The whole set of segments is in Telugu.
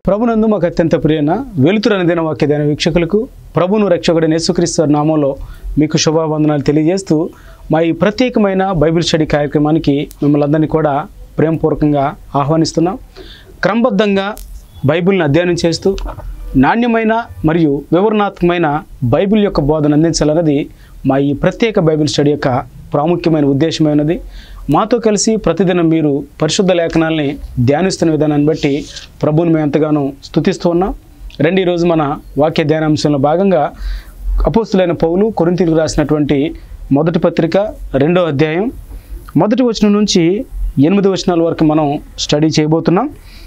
ప్రభునందు మాకు అత్యంత ప్రియన వెలుతురు దిన వాక్యదైన వీక్షకులకు ప్రభును రక్షకుడైన యేసుక్రీస్తు నామంలో మీకు శుభావందనాలు తెలియజేస్తూ మా ఈ ప్రత్యేకమైన బైబిల్ స్టడీ కార్యక్రమానికి మిమ్మల్ని అందరినీ కూడా ప్రేమపూర్వకంగా ఆహ్వానిస్తున్నాం క్రమబద్ధంగా బైబిల్ని అధ్యయనం చేస్తూ నాణ్యమైన మరియు వివరణాత్మకమైన బైబిల్ యొక్క బోధన అందించాలన్నది మా ఈ ప్రత్యేక బైబిల్ స్టడీ యొక్క ప్రాముఖ్యమైన ఉద్దేశమైనది మాతో కలిసి ప్రతిదినం మీరు పరిశుద్ధ లేఖనాల్ని ధ్యానిస్తున్న విధానాన్ని బట్టి ప్రభువుని మేము ఎంతగానో స్తుతిస్తూ ఉన్నాం రండి ఈరోజు మన వాక్య ధ్యానాంశంలో భాగంగా అపోస్తులైన పౌలు కొరింతీలకు రాసినటువంటి మొదటి పత్రిక రెండో అధ్యాయం మొదటి వచనం నుంచి ఎనిమిది వచనాల వరకు మనం స్టడీ చేయబోతున్నాం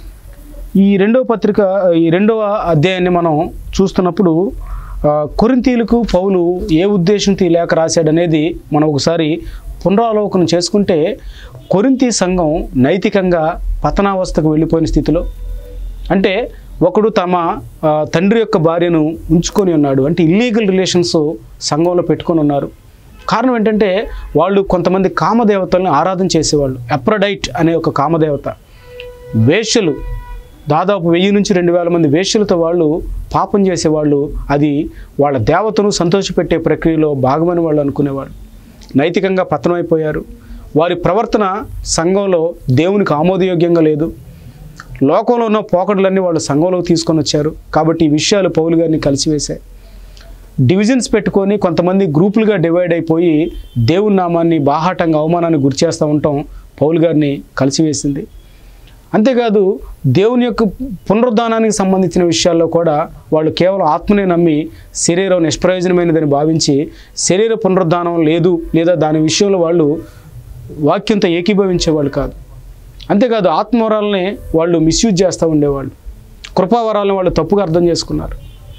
ఈ రెండవ పత్రిక ఈ రెండవ అధ్యాయాన్ని మనం చూస్తున్నప్పుడు ఆ, కొరింథీలకు పౌలు ఏ ఉద్దేశంతో ఈ లేఖ రాశాడనేది మనం ఒకసారి పునరావలోకనం చేసుకుంటే కొరింతి సంఘం నైతికంగా పతనావస్థకు వెళ్ళిపోయిన స్థితిలో అంటే ఒకడు తమ ఆ, తండ్రి యొక్క భార్యను ఉంచుకొని ఉన్నాడు అంటే ఇల్లీగల్ రిలేషన్స్ సంఘంలో పెట్టుకొని ఉన్నారు కారణం ఏంటంటే వాళ్ళు కొంతమంది కామదేవతల్ని ఆరాధన చేసేవాళ్ళు ఎప్రడైట్ అనే ఒక కామదేవత వేశ్యలు దాదాపు వెయ్యి నుంచి రెండు వేల మంది వేశ్యలతో వాళ్ళు పాపం చేసేవాళ్ళు అది వాళ్ళ దేవతను సంతోషపెట్టే ప్రక్రియలో భాగమని వాళ్ళు అనుకునేవాళ్ళు నైతికంగా పతనమైపోయారు వారి ప్రవర్తన సంఘంలో దేవునికి ఆమోదయోగ్యంగా లేదు లోకంలో ఉన్న పోకడలన్నీ వాళ్ళు సంఘంలోకి తీసుకొని వచ్చారు కాబట్టి ఈ విషయాలు పౌలు గారిని కలిసివేశాయి డివిజన్స్ పెట్టుకొని కొంతమంది గ్రూపులుగా డివైడ్ అయిపోయి దేవుని నామాన్ని బాహాటంగా అవమానాన్ని గురి చేస్తూ ఉండటం పౌలు గారిని కలిసివేసింది అంతేకాదు దేవుని యొక్క పునరుద్ధానానికి సంబంధించిన విషయాల్లో కూడా వాళ్ళు కేవలం ఆత్మనే నమ్మి శరీరం నిష్ప్రయోజనమైనదని భావించి శరీర పునరుద్ధానం లేదు లేదా దాని విషయంలో వాళ్ళు వాక్యంతో ఏకీభవించేవాళ్ళు కాదు అంతేకాదు ఆత్మవరాలనే వాళ్ళు మిస్యూజ్ చేస్తూ ఉండేవాళ్ళు కృపావరాలను వాళ్ళు తప్పుగా అర్థం చేసుకున్నారు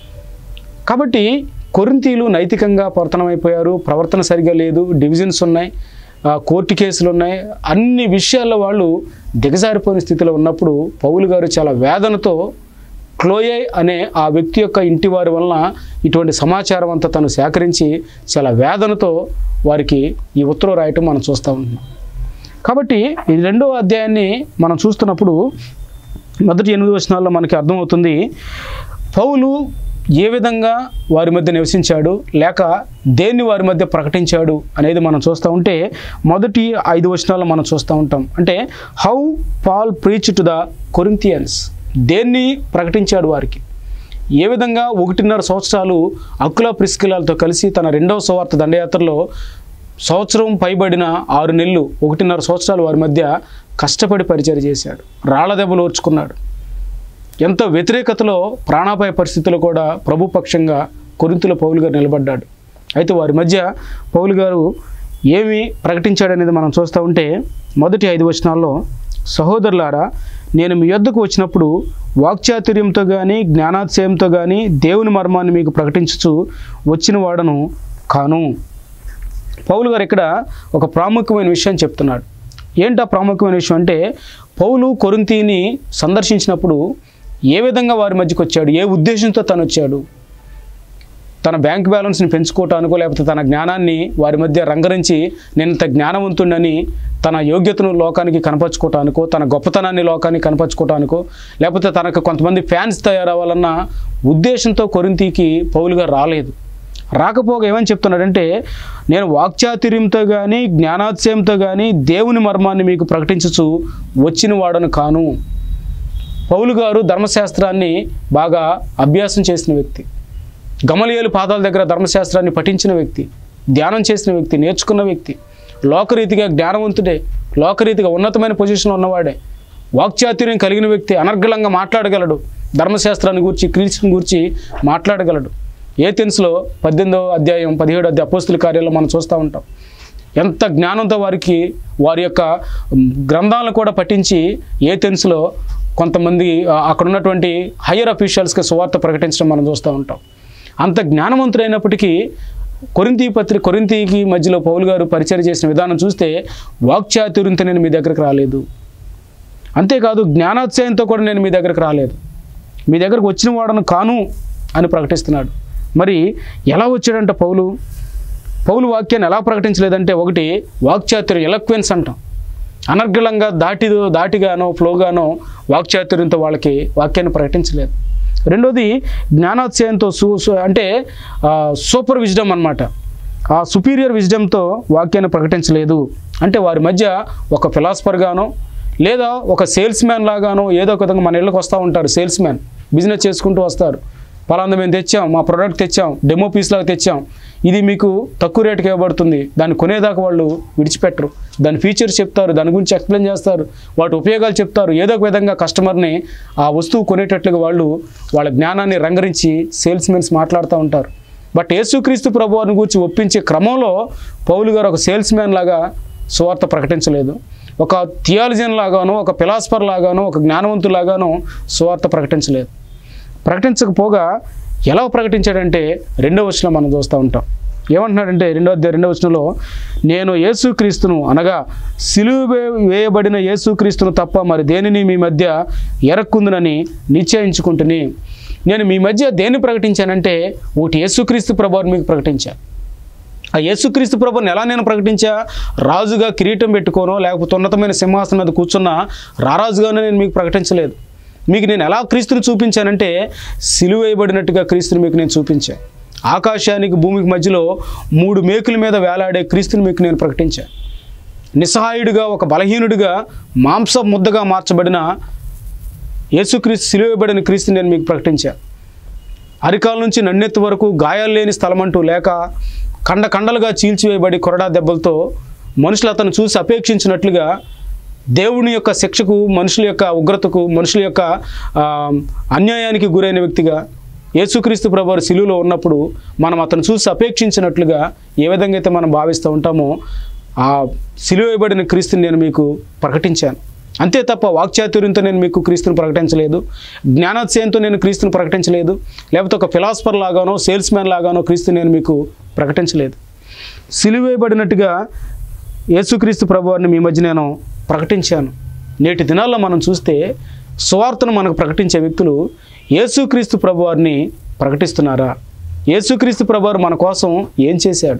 కాబట్టి కొరింతీలు నైతికంగా పతనమైపోయారు ప్రవర్తన సరిగా లేదు డివిజన్స్ ఉన్నాయి ఆ, కోర్టు కేసులు ఉన్నాయి అన్ని విషయాల్లో వాళ్ళు దిగజారిపోయిన స్థితిలో ఉన్నప్పుడు పౌలు గారు చాలా వేదనతో క్లోయే అనే ఆ వ్యక్తి యొక్క ఇంటి వారి వలన ఇటువంటి సమాచారం అంతా తను సేకరించి చాలా వేదనతో వారికి ఈ ఉత్తరం రాయటం మనం చూస్తూ ఉంటున్నాం కాబట్టి ఈ రెండవ అధ్యాయాన్ని మనం చూస్తున్నప్పుడు మొదటి ఎనిమిది వచనాల్లో మనకి అర్థమవుతుంది పౌలు ఏ విధంగా వారి మధ్య నివసించాడు లేక దేన్ని వారి మధ్య ప్రకటించాడు అనేది మనం చూస్తూ ఉంటే మొదటి ఐదు వచనాల్లో మనం చూస్తూ ఉంటాం అంటే how Paul preach to the Corinthians దేన్ని ప్రకటించాడు వారికి ఏ విధంగా ఒకటిన్నర సంవత్సరాలు అక్కుల ప్రిస్కిలాలతో కలిసి తన రెండవ సువార్త దండయాత్రలో సంవత్సరం పైబడిన ఆరు నెలలు ఒకటిన్నర సంవత్సరాలు వారి మధ్య కష్టపడి పరిచయం చేశాడు రాళ్ల దెబ్బలు ఓర్చుకున్నాడు ఎంతో వ్యతిరేకతలో ప్రాణాపాయ పరిస్థితుల్లో కూడా ప్రభు పక్షంగా కొరింతలో పౌలు గారు నిలబడ్డాడు అయితే వారి మధ్య పౌలు గారు ఏమి ప్రకటించాడనేది మనం చూస్తూ ఉంటే మొదటి ఐదు వచనాల్లో సహోదరులారా నేను మీ యొద్దకు వచ్చినప్పుడు వాక్చాతుర్యంతో కానీ జ్ఞానాతిశయంతో కానీ దేవుని మర్మాన్ని మీకు ప్రకటించుచు వచ్చిన వాడను కాను పౌలు గారు ఇక్కడ ఒక ప్రాముఖ్యమైన విషయం చెప్తున్నాడు ఏంటి ఆ ప్రాముఖ్యమైన విషయం అంటే పౌలు కొరింతీని సందర్శించినప్పుడు ఏ విధంగా వారి మధ్యకి వచ్చాడు ఏ ఉద్దేశంతో తను వచ్చాడు తన బ్యాంక్ బ్యాలెన్స్ని పెంచుకోవటానికో లేకపోతే తన జ్ఞానాన్ని వారి మధ్య రంగరించి నేను ఇంత జ్ఞానవంతుడని తన యోగ్యతను లోకానికి కనపరుచుకోవటానికో తన గొప్పతనాన్ని లోకానికి కనపరుచుకోవటానికో లేకపోతే తనకు కొంతమంది ఫ్యాన్స్ తయారవ్వాలన్న ఉద్దేశంతో కొరింతీకి పౌలు గారు రాలేదు రాకపోగా ఏమని చెప్తున్నాడంటే నేను వాక్చాతుర్యంతో కానీ జ్ఞానాతిశయంతో కానీ దేవుని మర్మాన్ని మీకు ప్రకటించచ్చు వచ్చిన వాడను కాను పౌలు గారు ధర్మశాస్త్రాన్ని బాగా అభ్యాసం చేసిన వ్యక్తి గమలియలు పాదాల దగ్గర ధర్మశాస్త్రాన్ని పఠించిన వ్యక్తి ధ్యానం చేసిన వ్యక్తి నేర్చుకున్న వ్యక్తి లోకరీతిగా జ్ఞానవంతుడే లోకరీతిగా ఉన్నతమైన పొజిషన్లో ఉన్నవాడే వాక్చాతుర్యం కలిగిన వ్యక్తి అనర్గళంగా మాట్లాడగలడు ధర్మశాస్త్రాన్ని గురించి క్రీస్తుని గురించి మాట్లాడగలడు ఏథెన్స్లో పద్దెనిమిదవ అధ్యాయం పదిహేడు అధ్యాయ అపోస్తుల కార్యాల్లో మనం చూస్తూ ఉంటాం ఎంత జ్ఞానంతో వారికి వారి యొక్క మ్, గ్రంథాలను కూడా పఠించి ఏథెన్స్లో కొంతమంది ఆ, అక్కడ ఉన్నటువంటి హయ్యర్ అఫీషియల్స్కి సువార్త ప్రకటించడం మనం చూస్తూ ఉంటాం అంత జ్ఞానవంతుడైనప్పటికీ కొరింతి పత్రి కొరింతికి మధ్యలో పౌలు గారు పరిచయం చేసిన విధానం చూస్తే వాక్చాతుర్యంతో నేను మీ దగ్గరకు రాలేదు అంతేకాదు జ్ఞానాత్యయంతో కూడా నేను మీ దగ్గరకు రాలేదు మీ దగ్గరకు వచ్చిన వాడను కాను అని ప్రకటిస్తున్నాడు మరి ఎలా వచ్చాడంట పౌలు పౌలు వాక్యాన్ని ఎలా ప్రకటించలేదంటే ఒకటి వాక్చాతుర్యం ఎలక్వెన్స్ అంటాం అనర్గళంగా దాటి దాటిగానో ఫ్లోగానో వాక్చాతుర్యంతో వాళ్ళకి వాక్యాన్ని ప్రకటించలేదు రెండోది జ్ఞానోత్సయంతో సు సు- అంటే ఆ, సూపర్ విజ్డమ్ అన్నమాట ఆ సుపీరియర్ విజ్డమ్తో వాక్యాన్ని ప్రకటించలేదు అంటే వారి మధ్య ఒక ఫిలాసఫర్గానో లేదా ఒక సేల్స్ మ్యాన్ లాగానో ఏదో ఒక విధంగా మన ఇళ్ళకి వస్తూ ఉంటారు సేల్స్ మ్యాన్ బిజినెస్ చేసుకుంటూ వస్తారు పలాంది మేము తెచ్చాం మా ప్రోడక్ట్ తెచ్చాం డెమో పీస్ లాగా తెచ్చాం ఇది మీకు తక్కువ రేటుకి ఇవ్వబడుతుంది దాన్ని కొనేదాకా వాళ్ళు విడిచిపెట్టరు దాని ఫీచర్స్ చెప్తారు దాని గురించి ఎక్స్ప్లెయిన్ చేస్తారు వాటి ఉపయోగాలు చెప్తారు ఏదో ఒక విధంగా కస్టమర్ని ఆ వస్తువు కొనేటట్లుగా వాళ్ళు వాళ్ళ జ్ఞానాన్ని రంగరించి సేల్స్ మెన్స్ మాట్లాడుతూ ఉంటారు బట్ యేసుక్రీస్తు ప్రభువారిని గురించి ఒప్పించే క్రమంలో పౌలు గారు ఒక సేల్స్ మ్యాన్ లాగా సువార్త ప్రకటించలేదు ఒక థియాలజన్ లాగానో ఒక ఫిలాసఫర్ లాగానో ఒక జ్ఞానవంతులాగానో సువార్త ప్రకటించలేదు ప్రకటించకపోగా ఎలా ప్రకటించాడంటే రెండో వచనం మనం చూస్తూ ఉంటాం ఏమంటున్నాడంటే రెండో అధ్యాయం రెండో వచనంలో నేను యేసుక్రీస్తును అనగా సిలువ వే- వేయబడిన యేసుక్రీస్తును తప్ప మరి దేనిని మీ మధ్య ఎరక్కుందునని నిశ్చయించుకుంటుని నేను మీ మధ్య దేన్ని ప్రకటించానంటే ఒకటి యేసుక్రీస్తు ప్రభువారిని మీకు ప్రకటించాను ఆ యేసుక్రీస్తు ప్రభుని ఎలా నేను ప్రకటించా రాజుగా కిరీటం పెట్టుకోనో లేకపోతే ఉన్నతమైన సింహాసనం మీద కూర్చున్న రారాజుగానే నేను మీకు ప్రకటించలేదు మీకు నేను ఎలా క్రీస్తుని చూపించానంటే సిలువేయబడినట్టుగా క్రీస్తుని మీకు నేను చూపించాను ఆకాశానికి భూమికి మధ్యలో మూడు మేకుల మీద వేలాడే క్రీస్తుని మీకు నేను ప్రకటించాను నిస్సహాయుడిగా ఒక బలహీనుడిగా మాంస ముద్దగా మార్చబడిన యేసుక్రీస్తు సిలువేయబడిన క్రీస్తుని నేను మీకు ప్రకటించాను అరికాల నుంచి నన్నెత్తు వరకు గాయాలు లేని స్థలం అంటూ లేక కండ కండలుగా చీల్చివేయబడి కొరడా దెబ్బలతో మనుషులు అతను చూసి అపేక్షించినట్లుగా దేవుని యొక్క శిక్షకు మనుషుల యొక్క ఉగ్రతకు మనుషుల యొక్క ఆ, అన్యాయానికి గురైన వ్యక్తిగా యేసుక్రీస్తు ప్రభువారు సిలువలో ఉన్నప్పుడు మనం అతను చూసి అపేక్షించినట్లుగా ఏ విధంగా అయితే మనం భావిస్తూ ఉంటామో ఆ సిలువ వేయబడిన క్రీస్తుని నేను మీకు ప్రకటించాను అంతే తప్ప వాక్చాతుర్యంతో నేను మీకు క్రీస్తుని ప్రకటించలేదు జ్ఞానోత్సయంతో నేను క్రీస్తుని ప్రకటించలేదు లేకపోతే ఒక ఫిలాసఫర్ లాగానో సేల్స్ మ్యాన్ లాగానో క్రీస్తుని నేను మీకు ప్రకటించలేదు సిలువేయబడినట్టుగా యేసుక్రీస్తు ప్రభువారిని మీ మధ్య నేను ప్రకటించాను నేటి దినాల్లో మనం చూస్తే సువార్తను మనకు ప్రకటించే వ్యక్తులు యేసుక్రీస్తు ప్రభువారిని ప్రకటిస్తున్నారా యేసుక్రీస్తు ప్రభువారు మన కోసం ఏం చేశాడు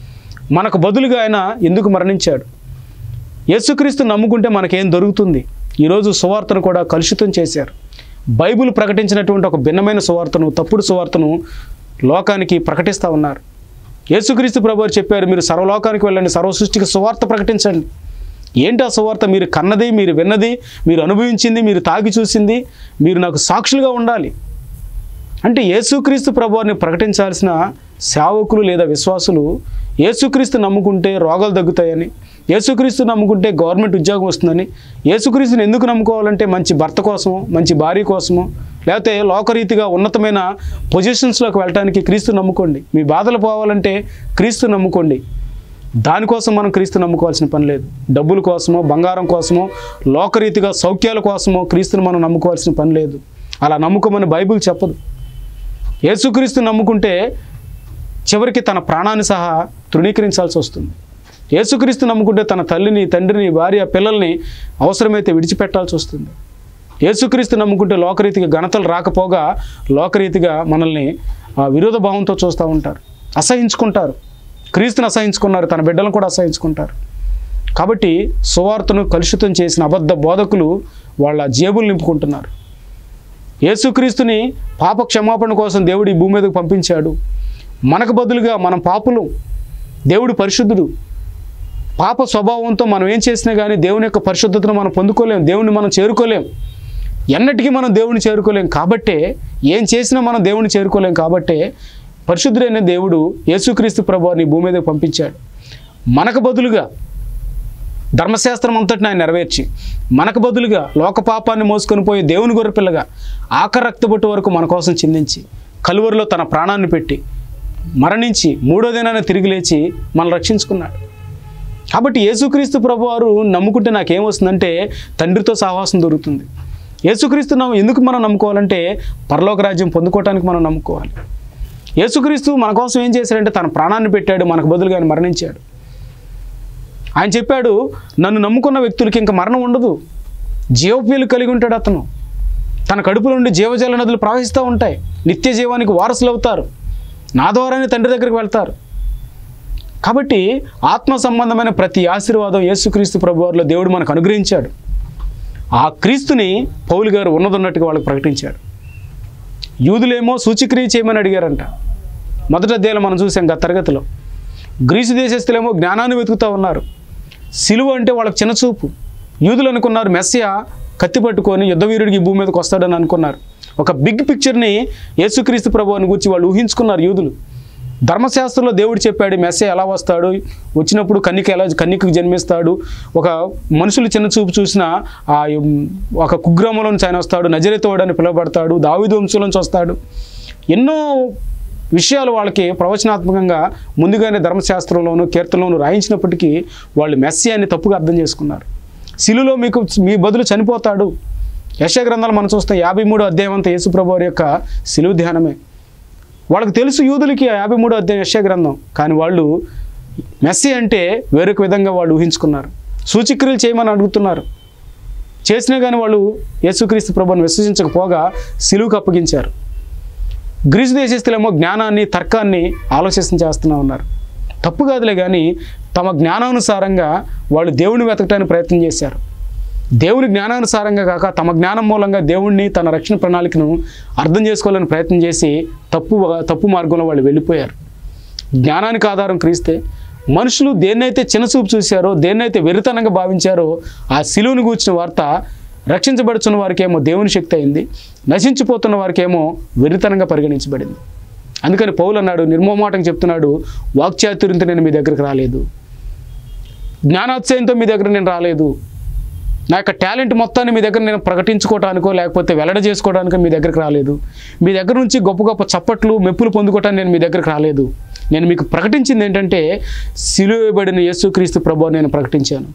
మనకు బదులుగా ఆయన ఎందుకు మరణించాడు యేసుక్రీస్తు నమ్ముకుంటే మనకేం దొరుకుతుంది ఈరోజు సువార్తను కూడా కలుషితం చేశారు బైబిల్ ప్రకటించినటువంటి ఒక భిన్నమైన సువార్తను తప్పుడు సువార్తను లోకానికి ప్రకటిస్తూ ఉన్నారు యేసుక్రీస్తు ప్రభువారు చెప్పారు మీరు సర్వలోకానికి వెళ్ళండి సర్వ సృష్టికి సువార్త ప్రకటించండి ఏంటి ఆ సువార్త మీరు కన్నది మీరు విన్నది మీరు అనుభవించింది మీరు తాగి చూసింది మీరు నాకు సాక్షులుగా ఉండాలి అంటే యేసుక్రీస్తు ప్రభువారిని ప్రకటించాల్సిన సేవకులు లేదా విశ్వాసులు యేసుక్రీస్తు నమ్ముకుంటే రోగాలు తగ్గుతాయని యేసుక్రీస్తు నమ్ముకుంటే గవర్నమెంట్ ఉద్యోగం వస్తుందని యేసుక్రీస్తుని ఎందుకు నమ్ముకోవాలంటే మంచి భర్త కోసమో మంచి భార్య కోసమో లేకపోతే లోకరీతిగా ఉన్నతమైన పొజిషన్స్లోకి వెళ్ళడానికి క్రీస్తు నమ్ముకోండి మీ బాధలు పోవాలంటే క్రీస్తు నమ్ముకోండి దానికోసం మనం క్రీస్తు నమ్ముకోవాల్సిన పని లేదు డబ్బుల కోసమో బంగారం కోసమో లోకరీతిగా సౌఖ్యాల కోసమో క్రీస్తుని మనం నమ్ముకోవాల్సిన పని లేదు అలా నమ్ముకోమని బైబిల్ చెప్పదు యేసుక్రీస్తు నమ్ముకుంటే చివరికి తన ప్రాణాన్ని సహా తృణీకరించాల్సి వస్తుంది యేసుక్రీస్తు నమ్ముకుంటే తన తల్లిని తండ్రిని భార్య పిల్లల్ని అవసరమైతే విడిచిపెట్టాల్సి వస్తుంది యేసుక్రీస్తు నమ్ముకుంటే లోకరీతిగా ఘనతలు రాకపోగా లోకరీతిగా మనల్ని ఆ, విరోధ భావంతో చూస్తూ ఉంటారు అసహించుకుంటారు క్రీస్తుని అసహించుకున్నారు తన బిడ్డలను కూడా అసహించుకుంటారు కాబట్టి సువార్తను కలుషితం చేసిన అబద్ధ బోధకులు వాళ్ళ జేబులు నింపుకుంటున్నారు యేసుక్రీస్తుని పాప క్షమాపణ కోసం దేవుడు ఈ భూమి మీదకు పంపించాడు మనకు బదులుగా మనం పాపులు దేవుడు పరిశుద్ధుడు పాప స్వభావంతో మనం ఏం చేసినా కానీ దేవుని యొక్క పరిశుద్ధతను మనం పొందుకోలేం దేవుని మనం చేరుకోలేం ఎన్నటికీ మనం దేవుని చేరుకోలేం కాబట్టే ఏం చేసినా మనం దేవుని చేరుకోలేం కాబట్టే పరిశుద్ధుడైన దేవుడు యేసుక్రీస్తు ప్రభువారిని ఈ భూమి మీదకి పంపించాడు మనకు బదులుగా ధర్మశాస్త్రం అంతటిని ఆయన నెరవేర్చి మనకు బదులుగా లోక పాపాన్ని మోసుకొని పోయే దేవుని గొర్రెపిల్లగా ఆఖరి రక్తబొట్టు వరకు మన కోసం చిందించి కలువరిలో తన ప్రాణాన్ని పెట్టి మరణించి మూడో దినాన్ని తిరిగి లేచి మనల్ని రక్షించుకున్నాడు కాబట్టి యేసుక్రీస్తు ప్రభువారు నమ్ముకుంటే నాకేం వస్తుందంటే తండ్రితో సహవాసం దొరుకుతుంది యేసుక్రీస్తు నమ్ము ఎందుకు మనం నమ్ముకోవాలంటే పరలోక రాజ్యం పొందుకోవటానికి మనం నమ్ముకోవాలి యేసుక్రీస్తు మన కోసం ఏం చేశాడంటే తన ప్రాణాన్ని పెట్టాడు మనకు బదులుగా ఆయన మరణించాడు ఆయన చెప్పాడు నన్ను నమ్ముకున్న వ్యక్తులకి ఇంకా మరణం ఉండదు జీవపీలు కలిగి ఉంటాడు అతను తన కడుపులో నుండి జీవజల నదులు ప్రవహిస్తూ ఉంటాయి నిత్య జీవానికి వారసులు అవుతారు నా ద్వారానే తండ్రి దగ్గరికి వెళ్తారు కాబట్టి ఆత్మ సంబంధమైన ప్రతి ఆశీర్వాదం యేసుక్రీస్తు ప్రభు వారిలో దేవుడు మనకు అనుగ్రహించాడు ఆ క్రీస్తుని పౌలు గారు ఉన్నదన్నట్టుగా వాళ్ళకి ప్రకటించాడు యూదులేమో సూచిక్రియ చేయమని అడిగారంట మొదట అధ్యాయంలో మనం చూసాం గత తరగతిలో గ్రీసు దేశస్తులేమో జ్ఞానాన్ని వెతుకుతూ ఉన్నారు సిలువ అంటే వాళ్ళకి చిన్న చూపు యూదులు అనుకున్నారు మెస్సియా కత్తి పట్టుకొని యుద్ధవీరుడికి ఈ భూమి మీదకి వస్తాడని అనుకున్నారు ఒక బిగ్ పిక్చర్ని యేసుక్రీస్తు ప్రభు అని గురించి వాళ్ళు ఊహించుకున్నారు యూదులు ధర్మశాస్త్రంలో దేవుడు చెప్పాడు మెస్సే ఎలా వస్తాడు వచ్చినప్పుడు కన్నిక ఎలా కన్నికకు జన్మిస్తాడు ఒక మనుషులు చిన్న చూపు చూసిన ఆ ఒక కుగ్రామంలో నుంచి ఆయన వస్తాడు నజరేతోడు అని పిలువబడతాడు దావిదు వంశం నుంచి వస్తాడు ఎన్నో విషయాలు వాళ్ళకి ప్రవచనాత్మకంగా ముందుగానే ధర్మశాస్త్రంలోను కీర్తనలోను రాయించినప్పటికీ వాళ్ళు మెస్సీ అని తప్పుగా అర్థం చేసుకున్నారు శిలులో మీకు మీ బదులు చనిపోతాడు యశ గ్రంథాలు మనం చూస్తాం యాభై మూడు అధ్యాయం అంతా యేసుప్రభు వారి యొక్క శిలువ ధ్యానమే వాళ్ళకి తెలుసు యూదులకి ఆ యాభై మూడో అధ్యాయం యశ గ్రంథం కానీ వాళ్ళు మెస్సీ అంటే వేరొక విధంగా వాళ్ళు ఊహించుకున్నారు సూచిక్రియలు చేయమని అడుగుతున్నారు చేసినా కానీ వాళ్ళు యేసుక్రీస్తు ప్రభుని విశ్వసించకపోగా సిలువుకు అప్పగించారు గ్రీసు దేశస్తులేమో జ్ఞానాన్ని తర్కాన్ని ఆలోచన చేస్తూనే ఉన్నారు తప్పు కాదులే కానీ తమ జ్ఞానానుసారంగా వాళ్ళు దేవుని వెతకడానికి ప్రయత్నం చేశారు దేవుని జ్ఞానానుసారంగా కాక తమ జ్ఞానం మూలంగా దేవుణ్ణి తన రక్షణ ప్రణాళికను అర్థం చేసుకోవాలని ప్రయత్నం చేసి తప్పు తప్పు మార్గంలో వాళ్ళు వెళ్ళిపోయారు జ్ఞానానికి ఆధారం క్రీస్తే మనుషులు దేన్నైతే చిన్నచూపు చూశారో దేన్నైతే వెరితనంగా భావించారో ఆ శిలువుని గూర్చిన వార్త రక్షించబడుచున్న వారికేమో దేవుని శక్తి అయింది నశించిపోతున్న వారికేమో వెరితనంగా పరిగణించబడింది అందుకని పౌలు అన్నాడు నిర్మోమాటం చెప్తున్నాడు వాక్చాతుర్యంతో నేను మీ దగ్గరికి రాలేదు జ్ఞానాత్సయంతో మీ దగ్గర నేను రాలేదు నా యొక్క టాలెంట్ మొత్తాన్ని మీ దగ్గర నేను ప్రకటించుకోవడానికో లేకపోతే వెల్లడ చేసుకోవడానికో మీ దగ్గరికి రాలేదు మీ దగ్గర నుంచి గొప్ప గొప్ప చప్పట్లు మెప్పులు పొందుకోవటానికి నేను మీ దగ్గరికి రాలేదు నేను మీకు ప్రకటించింది ఏంటంటే సిలువేయబడిన యేసుక్రీస్తు ప్రభు నేను ప్రకటించాను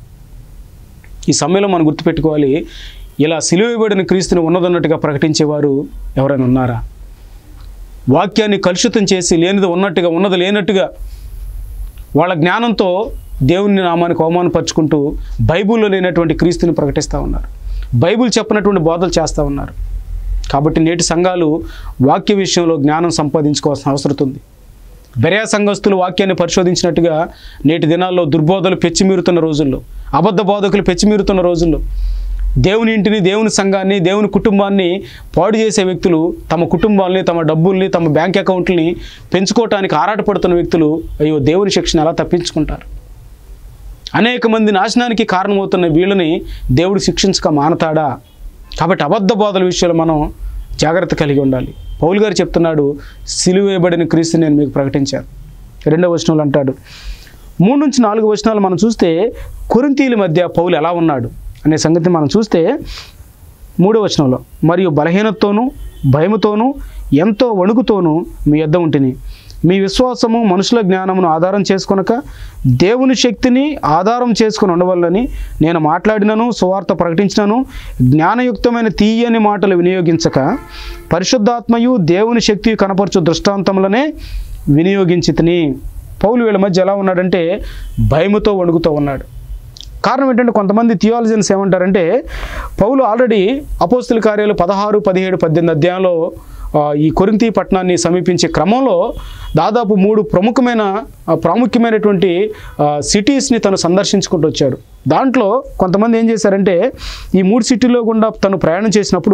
ఈ సమయంలో మనం గుర్తుపెట్టుకోవాలి ఇలా సిలువేయబడిన క్రీస్తుని ఉన్నదన్నట్టుగా ప్రకటించేవారు ఎవరైనా ఉన్నారా వాక్యాన్ని కలుషితం చేసి లేనిది ఉన్నట్టుగా ఉన్నది లేనట్టుగా వాళ్ళ జ్ఞానంతో దేవుని నామానికి అవమానపరుచుకుంటూ బైబిల్లో లేనటువంటి క్రీస్తుని ప్రకటిస్తూ ఉన్నారు బైబిల్ చెప్పినటువంటి బోధలు చేస్తూ ఉన్నారు కాబట్టి నేటి సంఘాలు వాక్య విషయంలో జ్ఞానం సంపాదించుకోవాల్సిన అవసరం ఉంది బెరియా సంఘస్థులు వాక్యాన్ని పరిశోధించినట్టుగా నేటి దినాల్లో దుర్బోధలు పెచ్చిమీరుతున్న రోజుల్లో అబద్ధ బోధకులు పెచ్చిమీరుతున్న రోజుల్లో దేవుని ఇంటిని దేవుని సంఘాన్ని దేవుని కుటుంబాన్ని పాడు చేసే వ్యక్తులు తమ కుటుంబాల్ని తమ డబ్బుల్ని తమ బ్యాంక్ అకౌంట్ని పెంచుకోవటానికి ఆరాటపడుతున్న వ్యక్తులు అయ్యో దేవుని శిక్షణ ఎలా తప్పించుకుంటారు అనేక మంది నాశనానికి కారణమవుతున్న వీళ్ళని దేవుడు శిక్షించక మానతాడా కాబట్టి అబద్ధ బోధల విషయంలో మనం జాగ్రత్త కలిగి ఉండాలి పౌలు గారు చెప్తున్నాడు సిలువేయబడిన క్రీస్తు నేను మీకు ప్రకటించాను రెండవ వచనంలో అంటాడు మూడు నుంచి నాలుగు వచనాలు మనం చూస్తే కొరింతీల మధ్య పౌలు ఎలా ఉన్నాడు అనే సంగతి మనం చూస్తే మూడో వచనంలో మరియు బలహీనతతోనూ భయముతోనూ ఎంతో వణుకుతోనూ మీ యొద్ద ఉంటిని మీ విశ్వాసము మనుషుల జ్ఞానమును ఆధారం చేసుకొనక దేవుని శక్తిని ఆధారం చేసుకుని ఉండవల్లని నేను మాట్లాడినను సువార్త ప్రకటించినను జ్ఞానయుక్తమైన తీయని మాటలు వినియోగించక పరిశుద్ధాత్మయు దేవుని శక్తి కనపరచు దృష్టాంతములనే వినియోగించి పౌలు వీళ్ళ మధ్య ఎలా ఉన్నాడంటే భయముతో వణుకుతూ ఉన్నాడు కారణం ఏంటంటే కొంతమంది థియాలజన్స్ ఏమంటారంటే పౌలు ఆల్రెడీ అపోస్తుల కార్యాలు పదహారు పదిహేడు పద్దెనిమిది అధ్యాయంలో ఆ, ఈ కొరింతి పట్టణాన్ని సమీపించే క్రమంలో దాదాపు మూడు ప్రముఖమైన ఆ, ప్రాముఖ్యమైనటువంటి ఆ, సిటీస్ని తను సందర్శించుకుంటూ వచ్చాడు దాంట్లో కొంతమంది ఏం చేశారంటే ఈ మూడు సిటీలో గుండా తను ప్రయాణం చేసినప్పుడు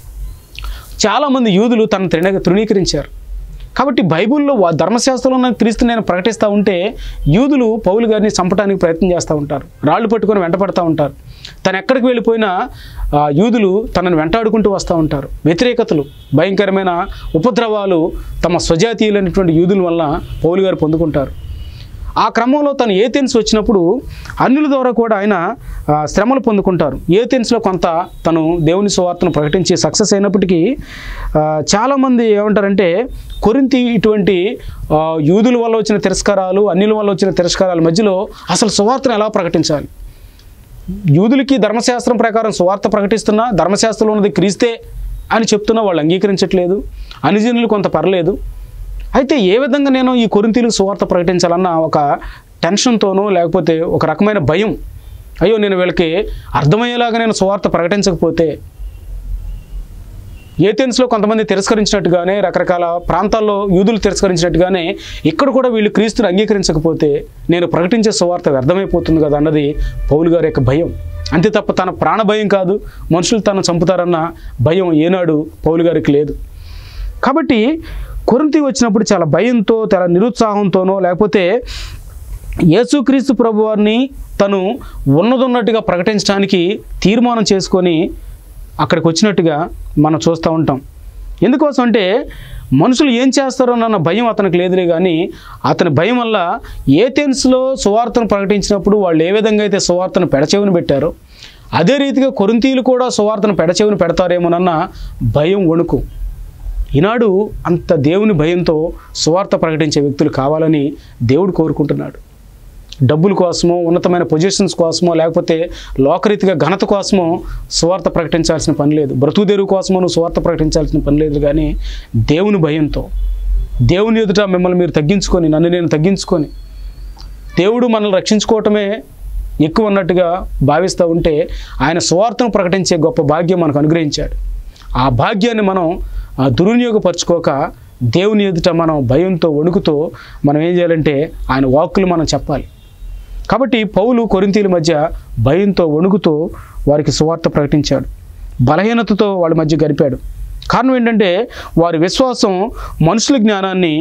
చాలామంది యూదులు తను తృణ తృణీకరించారు కాబట్టి బైబిల్లో వా- ధర్మశాస్త్రంలో ఉన్న క్రీస్తు నేను ప్రకటిస్తూ ఉంటే యూదులు పౌలు గారిని చంపడానికి ప్రయత్నం చేస్తూ ఉంటారు రాళ్ళు పట్టుకొని వెంటపడతా ఉంటారు తను ఎక్కడికి వెళ్ళిపోయినా ఆ, యూదులు తనను వెంటాడుకుంటూ వస్తూ ఉంటారు వ్యతిరేకతలు భయంకరమైన ఉపద్రవాలు తమ స్వజాతీయులైనటువంటి యూదుల వల్ల పౌలు గారు పొందుకుంటారు ఆ క్రమంలో తను ఏథెన్స్ వచ్చినప్పుడు అన్యుల ద్వారా కూడా ఆయన ఆ, శ్రమలు పొందుకుంటారు ఏథెన్స్లో కొంత తను దేవుని సువార్తను ప్రకటించి సక్సెస్ అయినప్పటికీ ఆ, చాలామంది ఏమంటారంటే కొరింతి ఇటువంటి ఆ, యూదుల వల్ల వచ్చిన తిరస్కారాలు అన్యుల వల్ల వచ్చిన తిరస్కారాల మధ్యలో అసలు సువార్తను ఎలా ప్రకటించాలి యూదులకి ధర్మశాస్త్రం ప్రకారం సువార్త ప్రకటిస్తున్నా ధర్మశాస్త్రంలో ఉన్నది క్రీస్తే అని చెప్తున్నా వాళ్ళు అంగీకరించట్లేదు అనుజనులు కొంత పర్లేదు అయితే ఏ విధంగా నేను ఈ కొరింతీలకు సువార్త ప్రకటించాలన్న ఒక టెన్షన్తోనో లేకపోతే ఒక రకమైన భయం అయ్యో నేను వీళ్ళకి అర్థమయ్యేలాగా నేను సువార్త ప్రకటించకపోతే ఏథెన్స్లో కొంతమంది తిరస్కరించినట్టుగానే రకరకాల ప్రాంతాల్లో యూదులు తిరస్కరించినట్టుగానే ఇక్కడ కూడా వీళ్ళు క్రీస్తుని అంగీకరించకపోతే నేను ప్రకటించే సువార్త వ్యర్థమైపోతుంది కదా అన్నది పౌలు గారి యొక్క భయం అంతే తప్ప తన ప్రాణ భయం కాదు మనుషులు తను చంపుతారన్న భయం ఏనాడు పౌలు గారికి లేదు కాబట్టి కొరింతి వచ్చినప్పుడు చాలా భయంతో చాలా నిరుత్సాహంతోనో లేకపోతే యేసుక్రీస్తు ప్రభు వారిని తను ఉన్నదున్నట్టుగా ప్రకటించడానికి తీర్మానం చేసుకొని అక్కడికి వచ్చినట్టుగా మనం చూస్తూ ఉంటాం ఎందుకోసం అంటే మనుషులు ఏం చేస్తారో అన్న భయం అతనికి లేదులే కానీ అతని భయం వల్ల ఏథెన్స్లో సువార్తను ప్రకటించినప్పుడు వాళ్ళు ఏ విధంగా అయితే సువార్తను పెడచెవిని పెట్టారో అదే రీతిగా కొరింతీలు కూడా సువార్తను పెడచెవిని పెడతారేమోనన్న భయం వణుకు ఈనాడు అంత దేవుని భయంతో సువార్త ప్రకటించే వ్యక్తులు కావాలని దేవుడు కోరుకుంటున్నాడు డబ్బుల కోసమో ఉన్నతమైన పొజిషన్స్ కోసమో లేకపోతే లోకరీతిగా ఘనత కోసమో సువార్త ప్రకటించాల్సిన పని లేదు బ్రతుకుదెరువు కోసమో నువ్వు సువార్త ప్రకటించాల్సిన పని లేదు కానీ దేవుని భయంతో దేవుని ఎదుట మిమ్మల్ని మీరు తగ్గించుకొని నన్ను నేను తగ్గించుకొని దేవుడు మనల్ని రక్షించుకోవటమే ఎక్కువ ఉన్నట్టుగా భావిస్తూ ఉంటే ఆయన సువార్తను ప్రకటించే గొప్ప భాగ్యం మనకు అనుగ్రహించాడు ఆ భాగ్యాన్ని మనం ఆ దుర్వినియోగపరచుకోక దేవుని ఎదుట మనం భయంతో వణుకుతో మనం ఏం చేయాలంటే ఆయన వాక్కులు మనం చెప్పాలి కాబట్టి పౌలు కొరింతీల మధ్య భయంతో వణుకుతో వారికి సువార్త ప్రకటించాడు బలహీనతతో వాళ్ళ మధ్య గడిపాడు కారణం ఏంటంటే వారి విశ్వాసం మనుషుల జ్ఞానాన్ని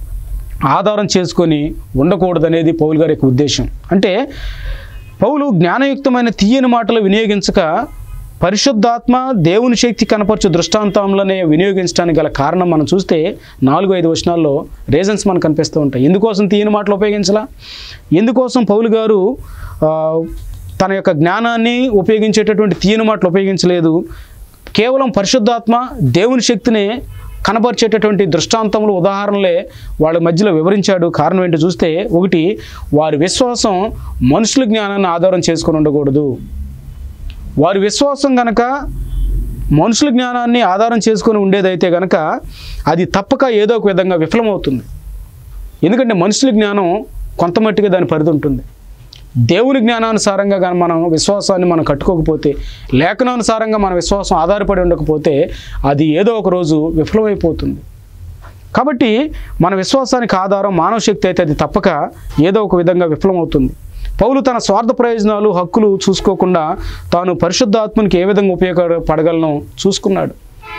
ఆధారం చేసుకొని ఉండకూడదనేది పౌలు గారి యొక్క ఉద్దేశం అంటే పౌలు జ్ఞానయుక్తమైన తీయని మాటలు వినియోగించక పరిశుద్ధాత్మ దేవుని శక్తి కనపరచు దృష్టాంతంలోనే వినియోగించడానికి గల కారణం మనం చూస్తే నాలుగు ఐదు వచనాల్లో రీజన్స్ మనకు కనిపిస్తూ ఉంటాయి ఎందుకోసం తీయని మాటలు ఉపయోగించలా ఎందుకోసం పౌలు గారు ఆ, తన యొక్క జ్ఞానాన్ని ఉపయోగించేటటువంటి తీయని మాటలు ఉపయోగించలేదు కేవలం పరిశుద్ధాత్మ దేవుని శక్తిని కనపరిచేటటువంటి దృష్టాంతములు ఉదాహరణలే వాళ్ళ మధ్యలో వివరించాడు కారణం ఏంటో చూస్తే ఒకటి వారి విశ్వాసం మనుషుల జ్ఞానాన్ని ఆధారం చేసుకొని ఉండకూడదు వారి విశ్వాసం గనక మనుషుల జ్ఞానాన్ని ఆధారం చేసుకొని ఉండేదైతే గనక అది తప్పక ఏదో ఒక విధంగా విఫలమవుతుంది ఎందుకంటే మనుషుల జ్ఞానం కొంతమట్టుగా దాని పరిధి ఉంటుంది దేవుని జ్ఞానానుసారంగా కానీ మనం విశ్వాసాన్ని మనం కట్టుకోకపోతే లేఖనానుసారంగా మన విశ్వాసం ఆధారపడి ఉండకపోతే అది ఏదో ఒక రోజు విఫలమైపోతుంది కాబట్టి మన విశ్వాసానికి ఆధారం మానవ శక్తి అయితే అది తప్పక ఏదో ఒక విధంగా విఫలమవుతుంది పౌలు తన స్వార్థ ప్రయోజనాలు హక్కులు చూసుకోకుండా తాను పరిశుద్ధాత్మనికి ఏ విధంగా ఉపయోగపడగలను చూసుకున్నాడు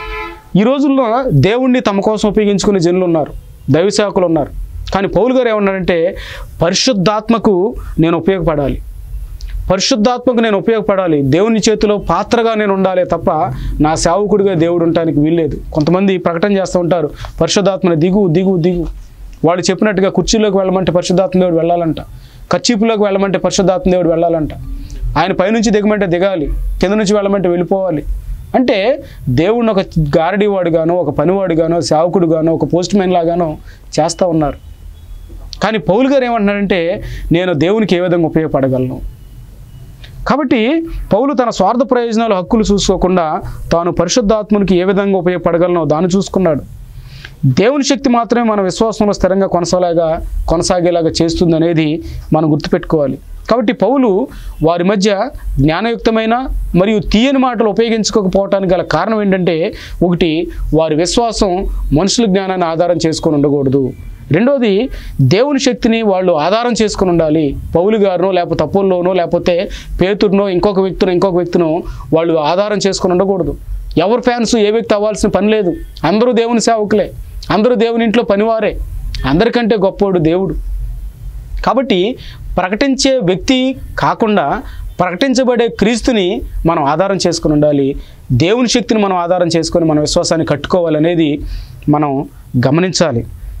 ఈ రోజుల్లో దేవుణ్ణి తమ కోసం ఉపయోగించుకునే జనులు ఉన్నారు దైవసేవకులు ఉన్నారు కానీ పౌలు గారు ఏమన్నారంటే పరిశుద్ధాత్మకు నేను ఉపయోగపడాలి పరిశుద్ధాత్మకు నేను ఉపయోగపడాలి దేవుని చేతిలో పాత్రగా నేను ఉండాలి తప్ప నా సేవకుడిగా దేవుడు ఉండటానికి వీల్లేదు కొంతమంది ప్రకటన చేస్తూ ఉంటారు పరిశుద్ధాత్మని దిగు దిగు దిగు వాళ్ళు చెప్పినట్టుగా కుర్చీలోకి వెళ్ళమంటే పరిశుద్ధాత్మ దేవుడు వెళ్ళాలంట కచ్చిపులోకి వెళ్ళమంటే పరిశుద్ధాత్మ దేవుడు వెళ్ళాలంట ఆయన పైనుంచి దిగమంటే దిగాలి కింద నుంచి వెళ్ళమంటే వెళ్ళిపోవాలి అంటే దేవుడిని ఒక గారడీవాడుగానో ఒక పనివాడుగానో సేవకుడుగానో ఒక పోస్ట్ మ్యాన్ లాగానో చేస్తూ ఉన్నారు కానీ పౌలు గారు ఏమంటున్నారంటే నేను దేవునికి ఏ విధంగా ఉపయోగపడగలను కాబట్టి పౌలు తన స్వార్థ ప్రయోజనాలు హక్కులు చూసుకోకుండా తాను పరిశుద్ధాత్మనికి ఏ విధంగా ఉపయోగపడగలనో దాన్ని చూసుకున్నాడు దేవుని శక్తి మాత్రమే మన విశ్వాసంలో స్థిరంగా కొనసాగేలాగా కొనసాగేలాగా చేస్తుంది అనేది మనం గుర్తుపెట్టుకోవాలి కాబట్టి పౌలు వారి మధ్య జ్ఞానయుక్తమైన మరియు తీయని మాటలు ఉపయోగించుకోకపోవటానికి గల కారణం ఏంటంటే ఒకటి వారి విశ్వాసం మనుషుల జ్ఞానాన్ని ఆధారం చేసుకొని ఉండకూడదు రెండోది దేవుని శక్తిని వాళ్ళు ఆధారం చేసుకుని ఉండాలి పౌలు గారినో లేకపోతే తప్పుల్లోనో లేకపోతే పేతుర్నో ఇంకొక వ్యక్తినో ఇంకొక వ్యక్తినో వాళ్ళు ఆధారం చేసుకుని ఉండకూడదు ఎవరు ఫ్యాన్స్ ఏ వ్యక్తి అవ్వాల్సిన పని లేదు అందరూ దేవుని సేవకులే అందరూ దేవుని ఇంట్లో పనివారే అందరికంటే గొప్పోడు దేవుడు కాబట్టి ప్రకటించే వ్యక్తి కాకుండా ప్రకటించబడే క్రీస్తుని మనం ఆధారం చేసుకుని ఉండాలి దేవుని శక్తిని మనం ఆధారం చేసుకొని మన విశ్వాసాన్ని కట్టుకోవాలనేది మనం గమనించాలి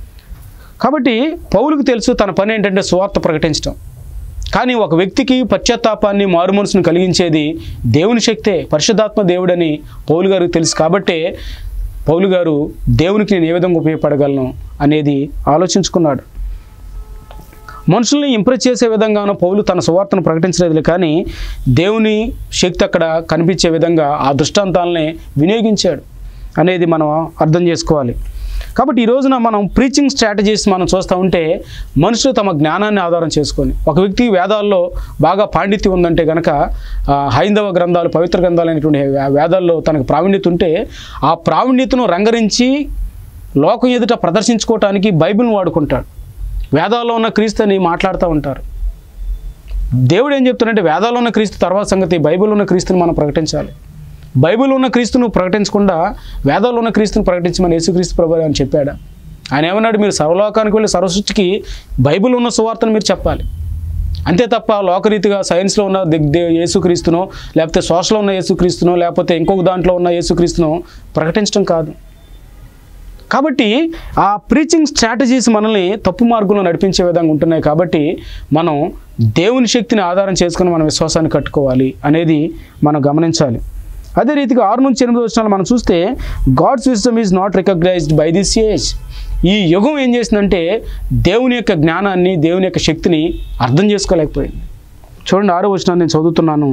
కాబట్టి పౌలుకు తెలుసు తన పని ఏంటంటే సువార్త ప్రకటించడం కానీ ఒక వ్యక్తికి పశ్చాత్తాపాన్ని మారు మనసును కలిగించేది దేవుని శక్తే పరిశుద్ధాత్మ దేవుడని పౌలు గారికి తెలుసు కాబట్టే పౌలు గారు దేవునికి నేను ఏ విధంగా ఉపయోగపడగలను అనేది ఆలోచించుకున్నాడు మనుషుల్ని ఇంప్రెస్ చేసే విధంగానో పౌలు తన సువార్తను ప్రకటించలేదు కానీ దేవుని శక్తి అక్కడ కనిపించే విధంగా ఆ దృష్టాంతాలని వినియోగించాడు అనేది మనం అర్థం చేసుకోవాలి కాబట్టి ఈ రోజున మనం ప్రీచింగ్ స్ట్రాటజీస్ మనం చూస్తూ ఉంటే మనుషులు తమ జ్ఞానాన్ని ఆధారం చేసుకొని ఒక వ్యక్తి వేదాల్లో బాగా పాండిత్యం ఉందంటే కనుక ఆ, హైందవ గ్రంథాలు పవిత్ర గ్రంథాలు అనేటువంటి వే- వేదాల్లో తనకు ప్రావీణ్యత ఉంటే ఆ ప్రావీణ్యతను రంగరించి లోకం ఎదుట ప్రదర్శించుకోవటానికి బైబిల్ని వాడుకుంటాడు వేదాల్లో ఉన్న క్రీస్తుని మాట్లాడుతూ ఉంటారు దేవుడు ఏం చెప్తున్నాడంటే వేదాల్లో ఉన్న క్రీస్తు తర్వాత సంగతి బైబిల్ ఉన్న క్రీస్తుని మనం ప్రకటించాలి బైబిల్ ఉన్న క్రీస్తును ప్రకటించకుండా వేదాల్లో ఉన్న క్రీస్తుని ప్రకటించమని యేసుక్రీస్తు ప్రభు అని చెప్పాడా ఆయన ఏమన్నాడు మీరు సర్వలోకానికి వెళ్ళి సర్వసృష్టికి బైబిల్ ఉన్న సువార్తను మీరు చెప్పాలి అంతే తప్ప లోకరీతిగా సైన్స్లో ఉన్న దిగ్ దే- యేసుక్రీస్తునో లేకపోతే సోషల్లో ఉన్న యేసుక్రీస్తునో లేకపోతే ఇంకొక దాంట్లో ఉన్న యేసుక్రీస్తునో ప్రకటించడం కాదు కాబట్టి ఆ ప్రీచింగ్ స్ట్రాటజీస్ మనల్ని తప్పు మార్గంలో నడిపించే విధంగా ఉంటున్నాయి కాబట్టి మనం దేవుని శక్తిని ఆధారం చేసుకుని మన విశ్వాసాన్ని కట్టుకోవాలి అనేది మనం గమనించాలి అదే రీతిగా ఆరు నుంచి ఎనిమిది వచ్చిన మనం చూస్తే God's wisdom is not recognised by this age ఈ యుగం ఏం చేసిందంటే దేవుని యొక్క జ్ఞానాన్ని దేవుని యొక్క శక్తిని అర్థం చేసుకోలేకపోయింది చూడండి ఆరో వచ్చిన నేను చదువుతున్నాను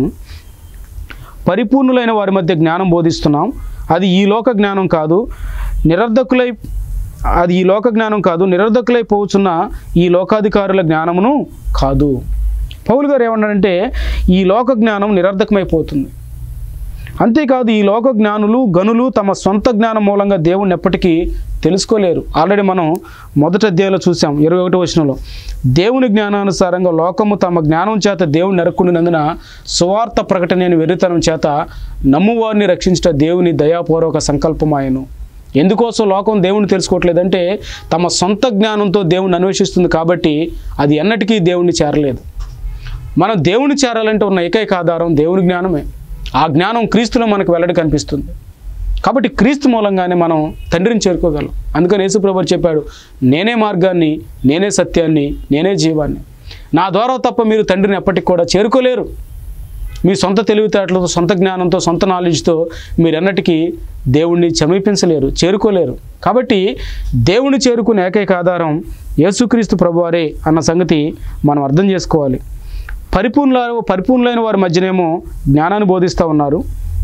పరిపూర్ణులైన వారి మధ్య జ్ఞానం బోధిస్తున్నాం అది ఈ లోక జ్ఞానం కాదు నిరర్ధకులై అది ఈ లోక జ్ఞానం కాదు నిరర్ధకులై పోవచ్చున్న ఈ లోకాధికారుల జ్ఞానమును కాదు పౌలు గారు ఏమన్నారంటే ఈ లోక జ్ఞానం నిరర్ధకమైపోతుంది అంతేకాదు ఈ లోక జ్ఞానులు గనులు తమ సొంత జ్ఞానం మూలంగా దేవుణ్ణి ఎప్పటికీ తెలుసుకోలేరు ఆల్రెడీ మనం మొదటి అధ్యాయంలో చూసాం ఇరవై ఒకటి వచనంలో దేవుని జ్ఞానానుసారంగా లోకము తమ జ్ఞానం చేత దేవుని నరుక్కున్నందున సువార్త ప్రకటన వెర్రితనం చేత నమ్మువారిని రక్షించట దేవుని దయాపూర్వక సంకల్పమాయను ఎందుకోసం లోకం దేవుని తెలుసుకోవట్లేదంటే తమ సొంత జ్ఞానంతో దేవుని అన్వేషిస్తుంది కాబట్టి అది ఎన్నటికీ దేవుణ్ణి చేరలేదు మనం దేవుని చేరాలంటే ఉన్న ఏకైక ఆధారం దేవుని జ్ఞానమే ఆ జ్ఞానం క్రీస్తులో మనకు వెల్లడి కనిపిస్తుంది కాబట్టి క్రీస్తు మూలంగానే మనం తండ్రిని చేరుకోగలం అందుకని యేసుప్రభు చెప్పాడు నేనే మార్గాన్ని నేనే సత్యాన్ని నేనే జీవాన్ని నా ద్వారా తప్ప మీరు తండ్రిని ఎప్పటికి కూడా చేరుకోలేరు మీ సొంత తెలివితేటలతో సొంత జ్ఞానంతో సొంత నాలెడ్జ్తో మీరు ఎన్నటికీ దేవుణ్ణి సమీపించలేరు చేరుకోలేరు కాబట్టి దేవుని చేరుకునే ఏకైక ఆధారం యేసుక్రీస్తు ప్రభువారే అన్న సంగతి మనం అర్థం చేసుకోవాలి పరిపూర్ణ పరిపూర్ణులైన వారి మధ్యనేమో జ్ఞానాన్ని బోధిస్తూ ఉన్నారు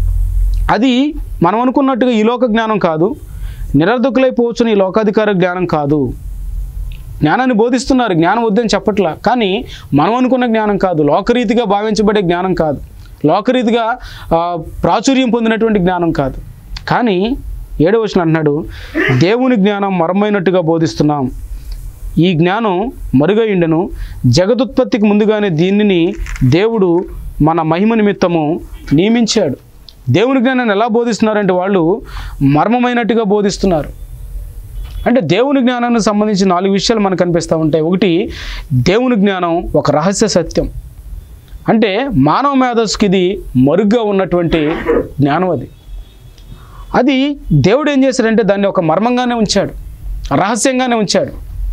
అది మనం అనుకున్నట్టుగా ఈ లోక జ్ఞానం కాదు నిరర్ధకులైపోవచ్చుని ఈ లోకాధికార జ్ఞానం కాదు జ్ఞానాన్ని బోధిస్తున్నారు జ్ఞానం వద్దని చెప్పట్లా కానీ మనం అనుకున్న జ్ఞానం కాదు లోకరీతిగా భావించబడే జ్ఞానం కాదు లోకరీతిగా ఆ, ప్రాచుర్యం పొందినటువంటి జ్ఞానం కాదు కానీ ఏడవ వచనం అంటున్నాడు దేవుని జ్ఞానం మరమైనట్టుగా బోధిస్తున్నాం ఈ జ్ఞానం మరుగైండెను జగదుత్పత్తికి ముందుగానే దీనిని దేవుడు మన మహిమ నిమిత్తము నియమించాడు దేవుని జ్ఞానాన్ని ఎలా బోధిస్తున్నారంటే వాళ్ళు మర్మమైనట్టుగా బోధిస్తున్నారు అంటే దేవుని జ్ఞానానికి సంబంధించి నాలుగు విషయాలు మనకు కనిపిస్తూ ఉంటాయి ఒకటి దేవుని జ్ఞానం ఒక రహస్య సత్యం అంటే మానవ మేధస్సుకి ఇది మరుగ్గా ఉన్నటువంటి జ్ఞానం అది అది దేవుడు ఏం చేశాడంటే దాన్ని ఒక మర్మంగానే ఉంచాడు రహస్యంగానే ఉంచాడు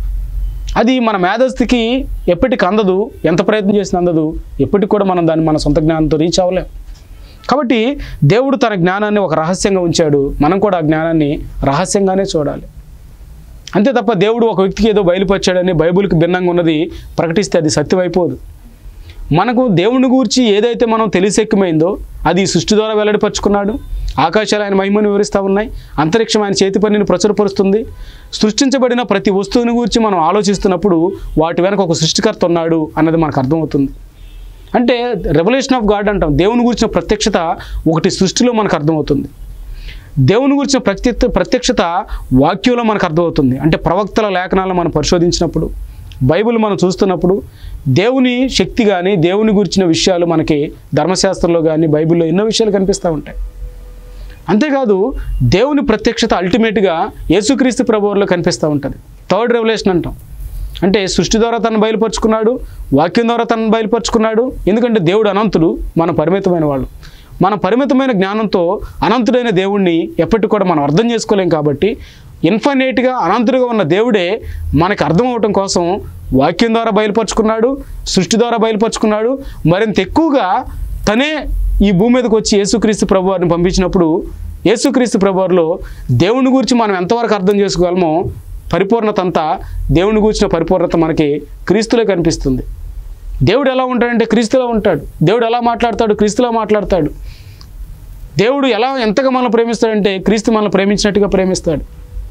అది మన మేధస్థికి ఎప్పటికి అందదు ఎంత ప్రయత్నం చేసినా అందదు ఎప్పటికి కూడా మనం దాన్ని మన సొంత జ్ఞానంతో రీచ్ అవ్వలేం కాబట్టి దేవుడు తన జ్ఞానాన్ని ఒక రహస్యంగా ఉంచాడు మనం కూడా ఆ జ్ఞానాన్ని రహస్యంగానే చూడాలి అంతే తప్ప దేవుడు ఒక వ్యక్తికి ఏదో బయలుపరిచాడని బైబిల్కి భిన్నంగా ఉన్నది ప్రకటిస్తే అది సత్యం అయిపోదు మనకు దేవుని గూర్చి ఏదైతే మనం తెలిసెక్కుమైందో అది ఈ సృష్టి ద్వారా వెల్లడిపరుచుకున్నాడు ఆకాశాలు ఆయన మహిమను వివరిస్తూ ఉన్నాయి అంతరిక్షం ఆయన చేతి పనిని ప్రచురపరుస్తుంది సృష్టించబడిన ప్రతి వస్తువుని గురించి మనం ఆలోచిస్తున్నప్పుడు వాటి వెనక ఒక సృష్టికర్త ఉన్నాడు అన్నది మనకు అర్థమవుతుంది అంటే రెవల్యూషన్ ఆఫ్ గాడ్ అంటాం దేవుని గురించిన ప్రత్యక్షత ఒకటి సృష్టిలో మనకు అర్థమవుతుంది దేవుని గురించిన ప్రత్యక్ష ప్రత్యక్షత వాక్యంలో మనకు అర్థమవుతుంది అంటే ప్రవక్తల లేఖనాలను మనం పరిశోధించినప్పుడు బైబిల్ మనం చూస్తున్నప్పుడు దేవుని శక్తి కానీ దేవుని గురించిన విషయాలు మనకి ధర్మశాస్త్రంలో కానీ బైబిల్లో ఎన్నో విషయాలు కనిపిస్తూ ఉంటాయి అంతేకాదు దేవుని ప్రత్యక్షత అల్టిమేట్గా యేసుక్రీస్తు ప్రభువులో కనిపిస్తూ ఉంటుంది థర్డ్ రెవల్యూషన్ అంటాం అంటే సృష్టి ద్వారా తను బయలుపరుచుకున్నాడు వాక్యం ద్వారా తనను బయలుపరుచుకున్నాడు ఎందుకంటే దేవుడు అనంతుడు మనం పరిమితమైన వాళ్ళు మన పరిమితమైన జ్ఞానంతో అనంతుడైన దేవుణ్ణి ఎప్పటికి కూడా మనం అర్థం చేసుకోలేం కాబట్టి ఇన్ఫైనేట్గా అనంతుడిగా ఉన్న దేవుడే మనకు అర్థం అవటం కోసం వాక్యం ద్వారా బయలుపరుచుకున్నాడు సృష్టి ద్వారా బయలుపరుచుకున్నాడు మరింత ఎక్కువగా తనే ఈ భూమి మీదకి వచ్చి యేసుక్రీస్తు ప్రభు వారిని పంపించినప్పుడు యేసుక్రీస్తు ప్రభువారిలో దేవుని గురించి మనం ఎంతవరకు అర్థం చేసుకోగలమో పరిపూర్ణత అంతా దేవుని గురించిన పరిపూర్ణత మనకి క్రీస్తులో కనిపిస్తుంది దేవుడు ఎలా ఉంటాడంటే క్రీస్తులో ఉంటాడు దేవుడు ఎలా మాట్లాడతాడు క్రీస్తులో మాట్లాడతాడు దేవుడు ఎలా ఎంతగా మనల్ని ప్రేమిస్తాడంటే క్రీస్తు మనల్ని ప్రేమించినట్టుగా ప్రేమిస్తాడు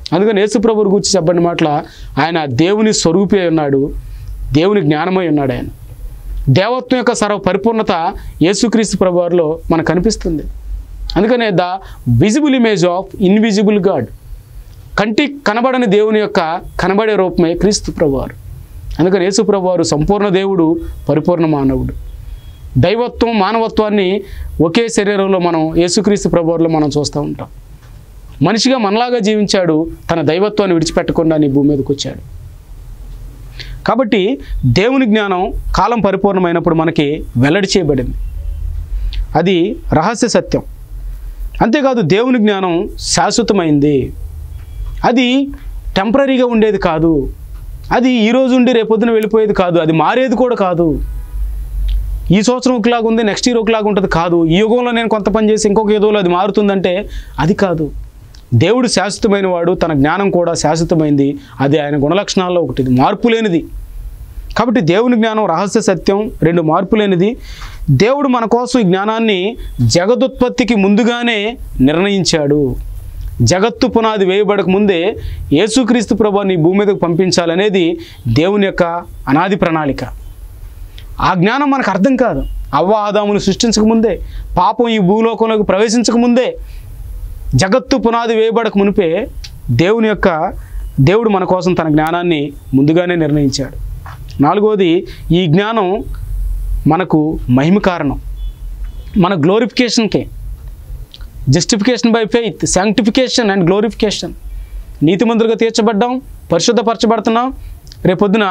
అందుకని యేసుప్రభుని గురించి చెప్పండి మాటల ఆయన దేవుని స్వరూపే ఉన్నాడు దేవుని జ్ఞానమై ఉన్నాడు ఆయన దేవత్వం యొక్క సర్వ పరిపూర్ణత యేసుక్రీస్తు ప్రభువారిలో మనకు కనిపిస్తుంది అందుకనే the visible image of invisible God కంటికి కనబడని దేవుని యొక్క కనబడే రూపమే క్రీస్తు ప్రభువారు అందుకని యేసు ప్రభువారు సంపూర్ణ దేవుడు పరిపూర్ణ మానవుడు దైవత్వం మానవత్వాన్ని ఒకే శరీరంలో మనం యేసుక్రీస్తు ప్రభువారిలో మనం చూస్తూ ఉంటాం మనిషిగా మనలాగా జీవించాడు తన దైవత్వాన్ని విడిచిపెట్టకుండా నీ భూమి మీదకి వచ్చాడు కాబట్టి దేవుని జ్ఞానం కాలం పరిపూర్ణమైనప్పుడు మనకి వెల్లడి చేయబడింది అది రహస్య సత్యం అంతేకాదు దేవుని జ్ఞానం శాశ్వతమైంది అది టెంపరీగా ఉండేది కాదు అది ఈ రోజు ఉండి రేపొద్దున వెళ్ళిపోయేది కాదు అది మారేది కూడా కాదు ఈ సంవత్సరం ఒకలాగా ఉంది నెక్స్ట్ ఇయర్ ఒకలాగా ఉంటుంది కాదు ఈ యుగంలో నేను కొంత పని చేసి ఇంకొక యుగంలో అది మారుతుందంటే అది కాదు దేవుడు శాశ్వతమైన వాడు తన జ్ఞానం కూడా శాశ్వతమైంది అది ఆయన గుణలక్షణాల్లో ఒకటి ఇది మార్పు లేనిది కాబట్టి దేవుని జ్ఞానం రహస్య సత్యం రెండు మార్పు లేనిది దేవుడు మన కోసం ఈ జ్ఞానాన్ని జగదుత్పత్తికి ముందుగానే నిర్ణయించాడు జగత్తు పునాది వేయబడక ముందే యేసుక్రీస్తు ప్రభు నీ భూమి మీదకు పంపించాలనేది దేవుని యొక్క అనాది ప్రణాళిక ఆ జ్ఞానం మనకు అర్థం కాదు అవ్వ ఆదామును సృష్టించక ముందే పాపం ఈ భూలోకంలోకి ప్రవేశించక ముందే జగత్తు పునాది వేయబడక మునిపే దేవుని యొక్క దేవుడు మన కోసం తన జ్ఞానాన్ని ముందుగానే నిర్ణయించాడు నాలుగవది ఈ జ్ఞానం మనకు మహిమ కారణం మన గ్లోరిఫికేషన్కే justification by faith sanctification and glorification నీతిమంతులుగా తీర్చబడ్డాం పరిశుద్ధపరచబడుతున్నాం రేపొద్దున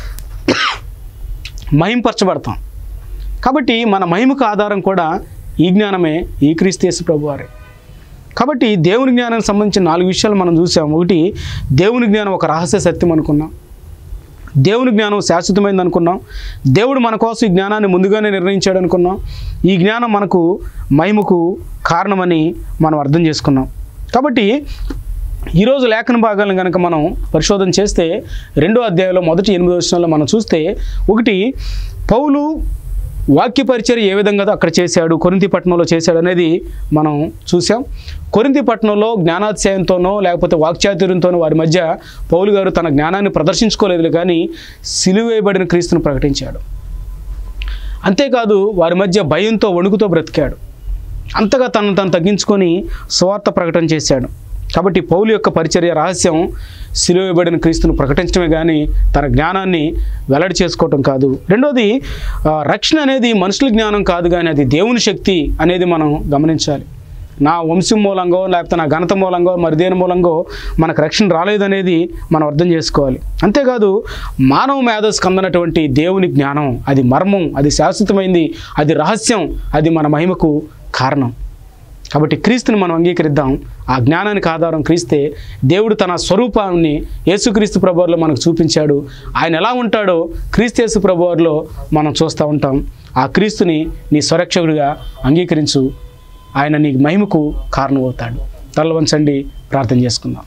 మహింపరచబడతాం కాబట్టి మన మహిమకు ఆధారం కూడా ఈ జ్ఞానమే ఈ క్రీస్తేసు ప్రభువారే కాబట్టి దేవుని జ్ఞానానికి సంబంధించిన నాలుగు విషయాలు మనం చూసాం ఒకటి దేవుని జ్ఞానం ఒక రహస్య సత్యం అనుకున్నాం దేవుని జ్ఞానం శాశ్వతమైంది అనుకున్నాం దేవుడు మన కోసం ఈ జ్ఞానాన్ని ముందుగానే నిర్ణయించాడు అనుకున్నాం ఈ జ్ఞానం మనకు మహిమకు కారణమని మనం అర్థం చేసుకున్నాం కాబట్టి ఈరోజు లేఖన భాగాలను కనుక మనం పరిశోధన చేస్తే రెండో అధ్యాయంలో మొదటి ఎనిమిదో వచనంలో మనం చూస్తే ఒకటి పౌలు వాక్య పరిచయం ఏ విధంగా అక్కడ చేశాడు కొరింతి పట్టణంలో చేశాడు అనేది మనం చూసాం కొరింతి పట్టణంలో జ్ఞానాతిశయంతోనో లేకపోతే వాక్చాతుర్యంతోనో వారి మధ్య పౌలు గారు తన జ్ఞానాన్ని ప్రదర్శించుకోలేదు కానీ సిలువేయబడిన క్రీస్తును ప్రకటించాడు అంతేకాదు వారి మధ్య భయంతో వణుకుతో బ్రతికాడు అంతగా తనను తను తగ్గించుకొని స్వార్థ ప్రకటన చేశాడు కాబట్టి పౌలు యొక్క పరిచర్య రహస్యం సిలువేయబడిన క్రీస్తును ప్రకటించడమే కానీ తన జ్ఞానాన్ని వెల్లడి చేసుకోవటం కాదు రెండోది ఆ, రక్షణ అనేది మనుషుల జ్ఞానం కాదు కానీ అది దేవుని శక్తి అనేది మనం గమనించాలి నా వంశం మూలంగో లేకపోతే నా ఘనత మూలంగో మరి దేని మూలంగో మనకు రక్షణ రాలేదనేది మనం అర్థం చేసుకోవాలి అంతేకాదు మానవ మేధస్సుకు అందనటువంటి దేవుని జ్ఞానం అది మర్మం అది శాశ్వతమైంది అది రహస్యం అది మన మహిమకు కారణం కాబట్టి క్రీస్తుని మనం అంగీకరిద్దాం ఆ జ్ఞానానికి ఆధారం క్రీస్తే దేవుడు తన స్వరూపాన్ని యేసుక్రీస్తు ప్రభువారిలో మనకు చూపించాడు ఆయన ఎలా ఉంటాడో క్రీస్తు యేసు ప్రభువారిలో మనం చూస్తూ ఉంటాం ఆ క్రీస్తుని నీ స్వరక్షకుడిగా అంగీకరించు ఆయన నీ మహిమకు కారణమవుతాడు తల వంచండి ప్రార్థన చేసుకుందాం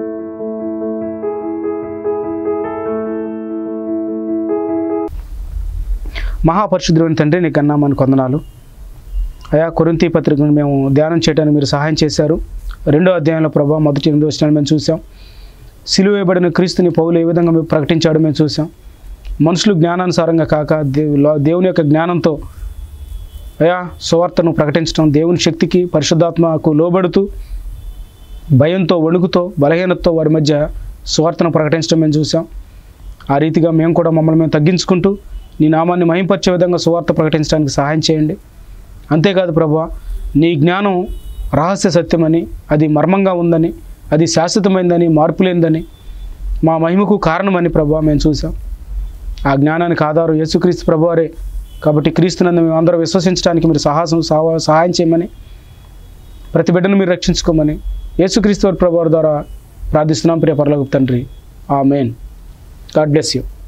మహాపరిశుద్ధులైన తండ్రి నీకన్నా మన కొందనాలు అయా కొరింతి పత్రికను మేము ధ్యానం చేయడానికి మీరు సహాయం చేశారు రెండో అధ్యాయంలో ప్రభా మొదటి ఎనిమిది వచ్చినాలు మేము చూసాం సిలువేయబడిన క్రీస్తుని పౌలు ఏ విధంగా మేము ప్రకటించాడో మేము చూసాం మనుషులు జ్ఞానానుసారంగా కాక దేవు లో- దేవుని యొక్క జ్ఞానంతో అయా సువార్తను ప్రకటించడం దేవుని శక్తికి పరిశుద్ధాత్మకు లోబడుతూ భయంతో వణుకుతో బలహీనతతో వారి మధ్య సువార్తను ప్రకటించడం మేము చూసాం ఆ రీతిగా మేము కూడా మమ్మల్ని మేము తగ్గించుకుంటూ నీ నామాన్ని మహింపరిచే విధంగా సువార్త ప్రకటించడానికి సహాయం చేయండి అంతేకాదు ప్రభా నీ జ్ఞానం రహస్య సత్యమని అది మర్మంగా ఉందని అది శాశ్వతమైందని మార్పు లేనిదని మా మహిమకు కారణమని ప్రభా మేము చూసాం ఆ జ్ఞానానికి ఆధారం యేసుక్రీస్తు ప్రభువారే కాబట్టి క్రీస్తునందు మేము అందరూ విశ్వసించడానికి మీరు సాహసం సహా- సహాయం చేయమని ప్రతి బిడ్డను మీరు రక్షించుకోమని యేసుక్రీస్తు వారి ప్రభువారి ద్వారా ప్రార్థిస్తున్నాం ప్రియ పరలోక తండ్రి ఆ మెయిన్ గాడ్ బ్లెస్ యూ